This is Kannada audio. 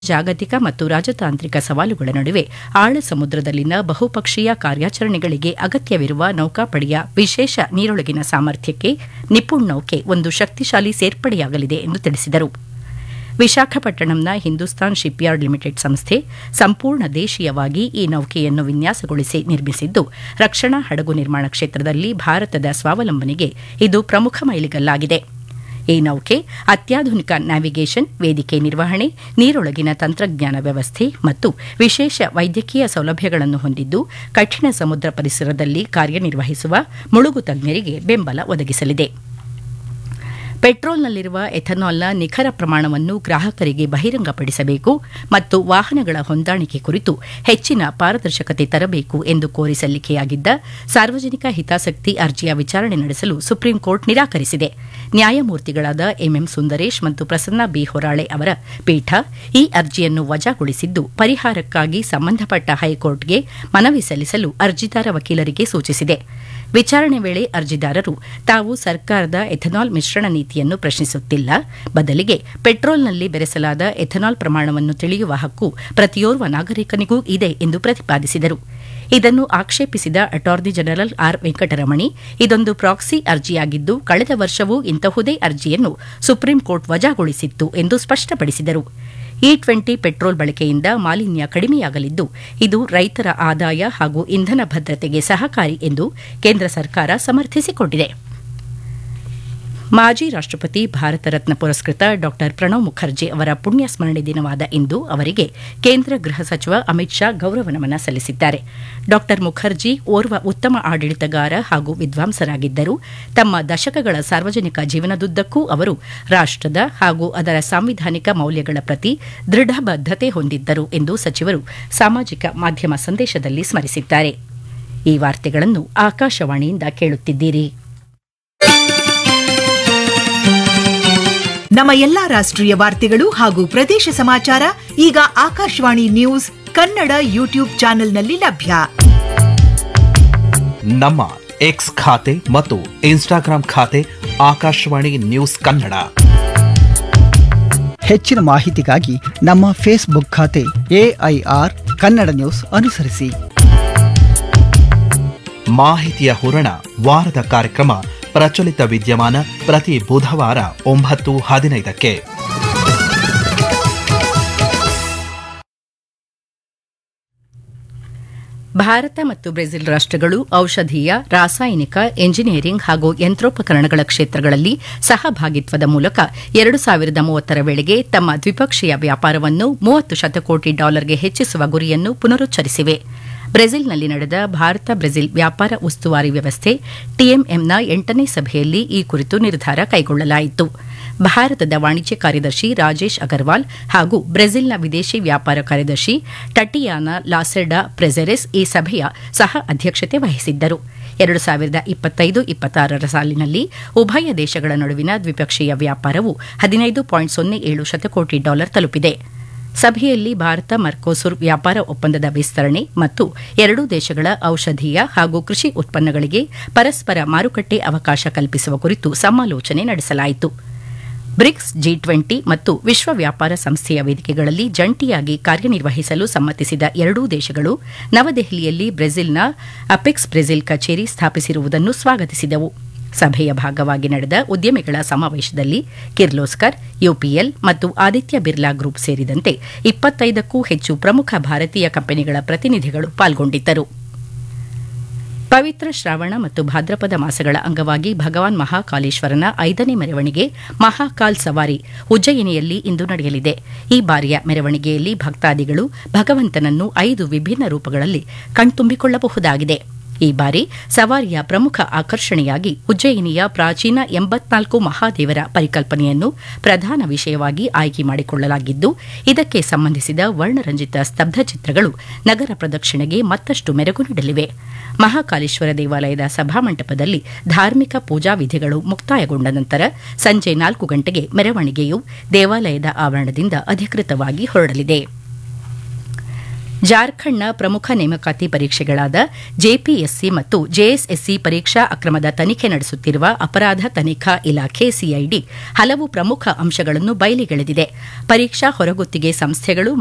ಜಾಗತಿಕ ಮತ್ತು ರಾಜತಾಂತ್ರಿಕ ಸವಾಲುಗಳ ನಡುವೆ ಆಳ ಸಮುದ್ರದಲ್ಲಿನ ಬಹುಪಕ್ಷೀಯ ಕಾರ್ಯಾಚರಣೆಗಳಿಗೆ ಅಗತ್ಯವಿರುವ ನೌಕಾಪಡೆಯ ವಿಶೇಷ ನೀರೊಳಗಿನ ಸಾಮರ್ಥ್ಯಕ್ಕೆ ನಿಪುಣ್ ನೌಕೆ ಒಂದು ಶಕ್ತಿಶಾಲಿ ಸೇರ್ಪಡೆಯಾಗಲಿದೆ ಎಂದು ತಿಳಿಸಿದರು ವಿಶಾಖಪಟ್ಟಣಂನ ಹಿಂದೂಸ್ತಾನ್ ಶಿಪ್ಯಾರ್ಡ್ ಲಿಮಿಟೆಡ್ ಸಂಸ್ಥೆ ಸಂಪೂರ್ಣ ದೇಶೀಯವಾಗಿ ಈ ನೌಕೆಯನ್ನು ವಿನ್ಯಾಸಗೊಳಿಸಿ ನಿರ್ಮಿಸಿದ್ದು ರಕ್ಷಣಾ ಹಡಗು ನಿರ್ಮಾಣ ಕ್ಷೇತ್ರದಲ್ಲಿ ಭಾರತದ ಸ್ವಾವಲಂಬನೆಗೆ ಇದು ಪ್ರಮುಖ ಮೈಲಿಗಲ್ಲಾಗಿದೆ ಈ ನೌಕೆ ಅತ್ಯಾಧುನಿಕ ನ್ಯಾವಿಗೇಷನ್ ವೇದಿಕೆ ನಿರ್ವಹಣೆ ನೀರೊಳಗಿನ ತಂತ್ರಜ್ಞಾನ ವ್ಯವಸ್ಥೆ ಮತ್ತು ವಿಶೇಷ ವೈದ್ಯಕೀಯ ಸೌಲಭ್ಯಗಳನ್ನು ಹೊಂದಿದ್ದು ಕಠಿಣ ಸಮುದ್ರ ಪರಿಸರದಲ್ಲಿ ಕಾರ್ಯನಿರ್ವಹಿಸುವ ಮುಳುಗು ತಜ್ಞರಿಗೆ ಬೆಂಬಲ ಒದಗಿಸಲಿದೆ ಪೆಟ್ರೋಲ್ನಲ್ಲಿರುವ ಎಥನಾಲ್ನ ನಿಖರ ಪ್ರಮಾಣವನ್ನು ಗ್ರಾಹಕರಿಗೆ ಬಹಿರಂಗಪಡಿಸಬೇಕು ಮತ್ತು ವಾಹನಗಳ ಹೊಂದಾಣಿಕೆ ಕುರಿತು ಹೆಚ್ಚಿನ ಪಾರದರ್ಶಕತೆ ತರಬೇಕು ಎಂದು ಕೋರಿ ಸಲ್ಲಿಕೆಯಾಗಿದ್ದ ಸಾರ್ವಜನಿಕ ಹಿತಾಸಕ್ತಿ ಅರ್ಜಿಯ ವಿಚಾರಣೆ ನಡೆಸಲು ಸುಪ್ರೀಂ ಕೋರ್ಟ್ ನಿರಾಕರಿಸಿದೆ ನ್ಯಾಯಮೂರ್ತಿಗಳಾದ ಎಂಎಂ ಸುಂದರೇಶ್ ಮತ್ತು ಪ್ರಸನ್ನ ಬಿ ಹೊರಾಳೆ ಅವರ ಪೀಠ ಈ ಅರ್ಜಿಯನ್ನು ವಜಾಗೊಳಿಸಿದ್ದು ಪರಿಹಾರಕ್ಕಾಗಿ ಸಂಬಂಧಪಟ್ಟ ಹೈಕೋರ್ಟ್ಗೆ ಮನವಿ ಸಲ್ಲಿಸಲು ಅರ್ಜಿದಾರ ವಕೀಲರಿಗೆ ಸೂಚಿಸಿದೆ ವಿಚಾರಣೆ ವೇಳೆ ಅರ್ಜಿದಾರರು ತಾವು ಸರ್ಕಾರದ ಎಥನಾಲ್ ಮಿಶ್ರಣ ನೀತಿಯನ್ನು ಪ್ರಶ್ನಿಸುತ್ತಿಲ್ಲ ಬದಲಿಗೆ ಪೆಟ್ರೋಲ್ನಲ್ಲಿ ಬೆರೆಸಲಾದ ಎಥನಾಲ್ ಪ್ರಮಾಣವನ್ನು ತಿಳಿಯುವ ಹಕ್ಕು ಪ್ರತಿಯೋರ್ವ ನಾಗರಿಕನಿಗೂ ಇದೆ ಎಂದು ಪ್ರತಿಪಾದಿಸಿದರು ಇದನ್ನು ಆಕ್ಷೇಪಿಸಿದ ಅಟಾರ್ನಿ ಜನರಲ್ ಆರ್ ವೆಂಕಟರಮಣಿ ಇದೊಂದು ಪ್ರಾಕ್ಸಿ ಅರ್ಜಿಯಾಗಿದ್ದು ಕಳೆದ ವರ್ಷವೂ ಇಂತಹುದೇ ಅರ್ಜಿಯನ್ನು ಸುಪ್ರೀಂ ಕೋರ್ಟ್ ವಜಾಗೊಳಿಸಿತ್ತು ಎಂದು ಸ್ಪಷ್ಟಪಡಿಸಿದರು ಇ ಟ್ವೆಂಟಿ ಪೆಟ್ರೋಲ್ ಬಳಕೆಯಿಂದ ಮಾಲಿನ್ಯ ಕಡಿಮೆಯಾಗಲಿದ್ದು ಇದು ರೈತರ ಆದಾಯ ಹಾಗೂ ಇಂಧನ ಭದ್ರತೆಗೆ ಸಹಕಾರಿ ಎಂದು ಕೇಂದ್ರ ಸರ್ಕಾರ ಸಮರ್ಥಿಸಿಕೊಂಡಿದೆ ಮಾಜಿ ರಾಷ್ಟಪತಿ ಭಾರತ ರತ್ನ ಪುರಸ್ಕೃತ ಡಾ ಪ್ರಣವ್ ಮುಖರ್ಜಿ ಅವರ ಪುಣ್ಯ ಸ್ಮರಣೆ ದಿನವಾದ ಇಂದು ಅವರಿಗೆ ಕೇಂದ್ರ ಗೃಹ ಸಚಿವ ಅಮಿತ್ ಶಾ ಗೌರವ ನಮನ ಸಲ್ಲಿಸಿದ್ದಾರೆ ಡಾ ಮುಖರ್ಜಿ ಓರ್ವ ಉತ್ತಮ ಆಡಳಿತಗಾರ ಹಾಗೂ ವಿದ್ವಾಂಸರಾಗಿದ್ದರು ತಮ್ಮ ದಶಕಗಳ ಸಾರ್ವಜನಿಕ ಜೀವನದುದ್ದಕ್ಕೂ ಅವರು ರಾಷ್ಟದ ಹಾಗೂ ಅದರ ಸಾಂವಿಧಾನಿಕ ಮೌಲ್ಯಗಳ ಪ್ರತಿ ದೃಢ ಬದ್ಧತೆ ಹೊಂದಿದ್ದರು ಎಂದು ಸಚಿವರು ಸಾಮಾಜಿಕ ಮಾಧ್ಯಮ ಸಂದೇಶದಲ್ಲಿ ಸ್ಮರಿಸಿದ್ದಾರೆ ಈ ವಾರ್ತೆಗಳನ್ನು ಆಕಾಶವಾಣಿಯಿಂದ ಕೇಳುತ್ತಿದ್ದೀರಿ ನಮ್ಮ ಎಲ್ಲಾ ರಾಷ್ಟ್ರೀಯ ವಾರ್ತೆಗಳು ಹಾಗೂ ಪ್ರದೇಶ ಸಮಾಚಾರ ಈಗ ಆಕಾಶವಾಣಿ ನ್ಯೂಸ್ ಕನ್ನಡ ಯೂಟ್ಯೂಬ್ ಚಾನೆಲ್ನಲ್ಲಿ ಲಭ್ಯ ನಮ್ಮ ಎಕ್ಸ್ ಖಾತೆ ಮತ್ತು ಇನ್ಸ್ಟಾಗ್ರಾಂ ಖಾತೆ ಆಕಾಶವಾಣಿ ನ್ಯೂಸ್ ಕನ್ನಡ ಹೆಚ್ಚಿನ ಮಾಹಿತಿಗಾಗಿ ನಮ್ಮ ಫೇಸ್ಬುಕ್ ಖಾತೆ ಎಐಆರ್ ಕನ್ನಡ ನ್ಯೂಸ್ ಅನುಸರಿಸಿ ಮಾಹಿತಿಯ ಹೂರಣ ವಾರದ ಕಾರ್ಯಕ್ರಮ ಪ್ರಚಲಿತ ವಿದ್ಯಮಾನ ಪ್ರತಿ ಬುಧವಾರ ಒಂಬತ್ತು ಹದಿನೈದಕ್ಕೆ ಭಾರತ ಮತ್ತು ಬ್ರೆಜಿಲ್ ರಾಷ್ಟಗಳು ಔಷಧೀಯ ರಾಸಾಯನಿಕ ಎಂಜಿನಿಯರಿಂಗ್ ಹಾಗೂ ಯಂತ್ರೋಪಕರಣಗಳ ಕ್ಷೇತ್ರಗಳಲ್ಲಿ ಸಹಭಾಗಿತ್ವದ ಮೂಲಕ ಎರಡು ಸಾವಿರದ ಮೂವತ್ತರ ವೇಳೆಗೆ ತಮ್ಮ ದ್ವಿಪಕ್ಷೀಯ ವ್ಯಾಪಾರವನ್ನು ಮೂವತ್ತು ಶತಕೋಟಿ ಡಾಲರ್ಗೆ ಹೆಚ್ಚಿಸುವ ಗುರಿಯನ್ನು ಪುನರುಚ್ಚರಿಸಿವೆ ಬ್ರೆಜಿಲ್ನಲ್ಲಿ ನಡೆದ ಭಾರತ ಬ್ರೆಜಿಲ್ ವ್ಯಾಪಾರ ಉಸ್ತುವಾರಿ ವ್ಯವಸ್ಥೆ ಟಿಎಂಎಂನ ಎಂಟನೇ ಸಭೆಯಲ್ಲಿ ಈ ಕುರಿತು ನಿರ್ಧಾರ ಕೈಗೊಳ್ಳಲಾಯಿತು ಭಾರತದ ವಾಣಿಜ್ಯ ಕಾರ್ಯದರ್ಶಿ ರಾಜೇಶ್ ಅಗರ್ವಾಲ್ ಹಾಗೂ ಬ್ರೆಜಿಲ್ನ ವಿದೇಶಿ ವ್ಯಾಪಾರ ಕಾರ್ಯದರ್ಶಿ ಟಟಿಯಾನಾ ಲಾಸೆಡಾ ಪ್ರೆಜೆರೆಸ್ ಈ ಸಭೆಯ ಸಹ ಅಧ್ಯಕ್ಷತೆ ವಹಿಸಿದ್ದರು ಎರಡು ಸಾವಿರದ ಇಪ್ಪತ್ತೈದು ಇಪ್ಪತ್ತಾರರ ಸಾಲಿನಲ್ಲಿ ಉಭಯ ದೇಶಗಳ ನಡುವಿನ ದ್ವಿಪಕ್ಷೀಯ ವ್ಯಾಪಾರವು ಹದಿನೈದು ಪಾಯಿಂಟ್ ಸೊನ್ನೆ ಏಳು ಶತಕೋಟಿ ಡಾಲರ್ ತಲುಪಿದೆ ಸಭೆಯಲ್ಲಿ ಭಾರತ ಮರ್ಕೋಸುರ್ ವ್ಯಾಪಾರ ಒಪ್ಪಂದದ ವಿಸ್ತರಣೆ ಮತ್ತು ಎರಡೂ ದೇಶಗಳ ಔಷಧೀಯ ಹಾಗೂ ಕೃಷಿ ಉತ್ಪನ್ನಗಳಿಗೆ ಪರಸ್ಪರ ಮಾರುಕಟ್ಟೆ ಅವಕಾಶ ಕಲ್ಪಿಸುವ ಕುರಿತು ಸಮಾಲೋಚನೆ ನಡೆಸಲಾಯಿತು ಬ್ರಿಕ್ಸ್ ಜಿ ಟ್ವೆಂಟಿ ಮತ್ತು ವಿಶ್ವ ವ್ಯಾಪಾರ ಸಂಸ್ಥೆಯ ವೇದಿಕೆಗಳಲ್ಲಿ ಜಂಟಿಯಾಗಿ ಕಾರ್ಯನಿರ್ವಹಿಸಲು ಸಮ್ಮತಿಸಿದ ಎರಡೂ ದೇಶಗಳು ನವದೆಹಲಿಯಲ್ಲಿ ಬ್ರೆಜಿಲ್ನ ಅಪೆಕ್ಸ್ ಬ್ರೆಜಿಲ್ ಕಚೇರಿ ಸ್ಥಾಪಿಸಿರುವುದನ್ನು ಸ್ವಾಗತಿಸಿದವು ಸಭೆಯ ಭಾಗವಾಗಿ ನಡೆದ ಉದ್ಯಮಿಗಳ ಸಮಾವೇಶದಲ್ಲಿ ಕಿರ್ಲೋಸ್ಕರ್ ಯುಪಿಎಲ್ ಮತ್ತು ಆದಿತ್ಯ ಬಿರ್ಲಾ ಗ್ರೂಪ್ ಸೇರಿದಂತೆ ಇಪ್ಪತ್ತೈದಕ್ಕೂ ಹೆಚ್ಚು ಪ್ರಮುಖ ಭಾರತೀಯ ಕಂಪನಿಗಳ ಪ್ರತಿನಿಧಿಗಳು ಪಾಲ್ಗೊಂಡಿದ್ದರು ಪವಿತ್ರ ಶ್ರಾವಣ ಮತ್ತು ಭಾದ್ರಪದ ಮಾಸಗಳ ಅಂಗವಾಗಿ ಭಗವಾನ್ ಮಹಾಕಾಲೇಶ್ವರನ ಐದನೇ ಮೆರವಣಿಗೆ ಮಹಾಕಾಲ್ ಸವಾರಿ ಉಜ್ಜಯಿನಿಯಲ್ಲಿ ಇಂದು ನಡೆಯಲಿದೆ ಈ ಬಾರಿಯ ಮೆರವಣಿಗೆಯಲ್ಲಿ ಭಕ್ತಾದಿಗಳು ಭಗವಂತನನ್ನು ಐದು ವಿಭಿನ್ನ ರೂಪಗಳಲ್ಲಿ ಕಣ್ತುಂಬಿಕೊಳ್ಳಬಹುದಾಗಿದೆ ಈ ಬಾರಿ ಸವಾರಿಯ ಪ್ರಮುಖ ಆಕರ್ಷಣೆಯಾಗಿ ಉಜ್ಜಯಿನಿಯ ಪ್ರಾಚೀನ ಎಂಬತ್ನಾಲ್ಕು ಮಹಾದೇವರ ಪರಿಕಲ್ಪನೆಯನ್ನು ಪ್ರಧಾನ ವಿಷಯವಾಗಿ ಆಯ್ಕೆ ಮಾಡಿಕೊಳ್ಳಲಾಗಿದ್ದು ಇದಕ್ಕೆ ಸಂಬಂಧಿಸಿದ ವರ್ಣರಂಜಿತ ಸ್ತಬ್ಧ ಚಿತ್ರಗಳು ನಗರ ಪ್ರದಕ್ಷಿಣೆಗೆ ಮತ್ತಷ್ಟು ಮೆರುಗು ನೀಡಲಿವೆ ಮಹಾಕಾಲೇಶ್ವರ ದೇವಾಲಯದ ಸಭಾಮಂಟಪದಲ್ಲಿ ಧಾರ್ಮಿಕ ಪೂಜಾ ವಿಧಿಗಳು ಮುಕ್ತಾಯಗೊಂಡ ನಂತರ ಸಂಜೆ ನಾಲ್ಕು ಗಂಟೆಗೆ ಮೆರವಣಿಗೆಯು ದೇವಾಲಯದ ಆವರಣದಿಂದ ಅಧಿಕೃತವಾಗಿ ಹೊರಡಲಿದೆ ಜಾರ್ಖಂಡ್ನ ಪ್ರಮುಖ ನೇಮಕಾತಿ ಪರೀಕ್ಷೆಗಳಾದ ಜೆಪಿಎಸ್ಸಿ ಮತ್ತು ಜೆಎಸ್ಎಸ್ಸಿ ಪರೀಕ್ಷಾ ಅಕ್ರಮದ ತನಿಖೆ ನಡೆಸುತ್ತಿರುವ ಅಪರಾಧ ತನಿಖಾ ಇಲಾಖೆ ಸಿಐಡಿ ಹಲವು ಪ್ರಮುಖ ಅಂಶಗಳನ್ನು ಬಯಲಿಗೆಳೆದಿದೆ ಪರೀಕ್ಷಾ ಹೊರಗುತ್ತಿಗೆ ಸಂಸ್ಥೆಗಳು